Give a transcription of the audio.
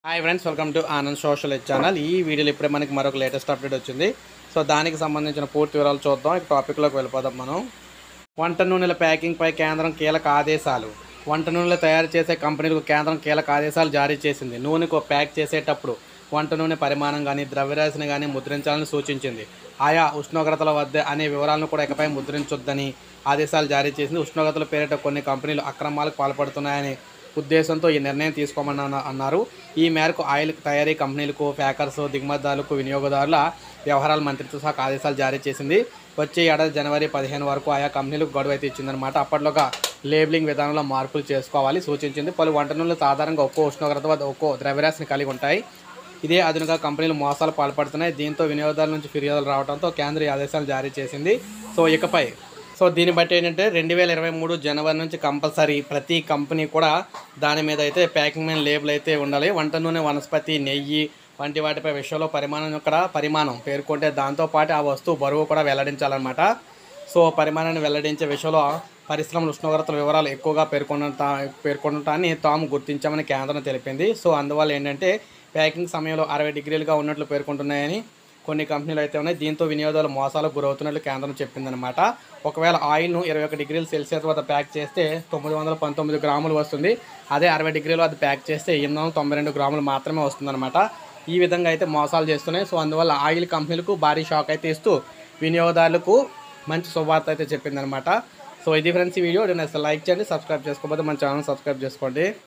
hi friends welcome to Anand social channel ఈ వీడియోలో ఇప్పుడే మనకి మరొక లేటెస్ట్ అప్డేట్ వచ్చింది సో దానికి సంబంధించిన పూర్తి వివరాలు చూద్దాం ఇక టాపిక్లోకి వెళ్ళిపోదాం మనం వంట నూనెల ప్యాకింగ్పై కేంద్రం కీలక ఆదేశాలు వంట నూనెలు తయారు చేసే కంపెనీలకు కేంద్రం కీలక ఆదేశాలు జారీ చేసింది నూనెకు ప్యాక్ చేసేటప్పుడు వంట నూనె పరిమాణం కానీ ద్రవ్యరాశిని కానీ ముద్రించాలని సూచించింది ఆయా ఉష్ణోగ్రతల వద్ద అనే వివరాలను కూడా ఇకపై ముద్రించొద్దని ఆదేశాలు జారీ చేసింది ఉష్ణోగ్రతల పేరిట కొన్ని కంపెనీలు అక్రమాలకు పాల్పడుతున్నాయని ఉద్దేశంతో ఈ నిర్ణయం తీసుకోమని అన్న- అన్నారు ఈ మేరకు ఆయిల్ తయారీ కంపెనీలకు ప్యాకర్స్ దిగుమతిదారులకు వినియోగదారుల వ్యవహారాల మంత్రిత్వ శాఖ ఆదేశాలు జారీ చేసింది వచ్చే ఏడాది జనవరి పదిహేను వరకు ఆయా కంపెనీలకు గడువు అయితే ఇచ్చిందనమాట అప్పట్లోగా లేబులింగ్ విధానంలో మార్పులు చేసుకోవాలి సూచించింది పలు వంట నూనెలు సాధారణంగా ఒక్కో ఉష్ణోగ్రత వద్ద ఒక్కో ద్రవ్యరాశిని కలిగి ఉంటాయి ఇదే అదునుగా కంపెనీలు మోసాలు పాల్పడుతున్నాయి దీంతో వినియోగదారుల నుంచి ఫిర్యాదులు రావడంతో కేంద్ర ఈ ఆదేశాలు జారీ చేసింది సో ఇకపై సో దీన్ని బట్టి ఏంటంటే రెండు వేల ఇరవై మూడు జనవరి నుంచి కంపల్సరీ ప్రతి కంపెనీ కూడా దాని మీద అయితే ప్యాకింగ్ మీద లేబుల్ అయితే ఉండాలి వంట నూనె వనస్పతి నెయ్యి వంటి వాటిపై విషయంలో పరిమాణం ఇక్కడ పరిమాణం పేర్కొంటే దాంతోపాటు ఆ వస్తువు బరువు కూడా వెల్లడించాలన్నమాట సో పరిమాణాన్ని వెల్లడించే విషయంలో పరిశ్రమల ఉష్ణోగ్రతల వివరాలు ఎక్కువగా పేర్కొనట పేర్కొనటాన్ని తాము గుర్తించామని కేంద్రం తెలిపింది సో అందువల్ల ఏంటంటే ప్యాకింగ్ సమయంలో అరవై డిగ్రీలుగా ఉన్నట్లు పేర్కొంటున్నాయని కొన్ని కంపెనీలు అయితే ఉన్నాయి దీంతో వినియోగదారులు మోసాలకు గురవుతున్నట్లు కేంద్రం చెప్పిందనమాట ఒకవేళ ఆయిల్ను ఇరవై ఒక డిగ్రీల సెల్సియస్ వద్ద ప్యాక్ చేస్తే తొమ్మిది వందల పంతొమ్మిది గ్రాములు వస్తుంది అదే అరవై డిగ్రీల వద్ద ప్యాక్ చేస్తే ఎనిమిది వందల తొంభై రెండు గ్రాములు మాత్రమే వస్తుందన్నమాట ఈ విధంగా అయితే మోసాలు చేస్తున్నాయి సో అందువల్ల ఆయిల్ కంపెనీలకు భారీ షాక్ అయితే ఇస్తూ వినియోగదారులకు మంచి శుభవార్త అయితే చెప్పిందనమాట సో ఇది ఫ్రెండ్స్ ఈ వీడియో నేను అసలు లైక్ చేయండి సబ్స్క్రైబ్ చేసుకోకపోతే మన ఛానల్ సబ్స్క్రైబ్ చేసుకోండి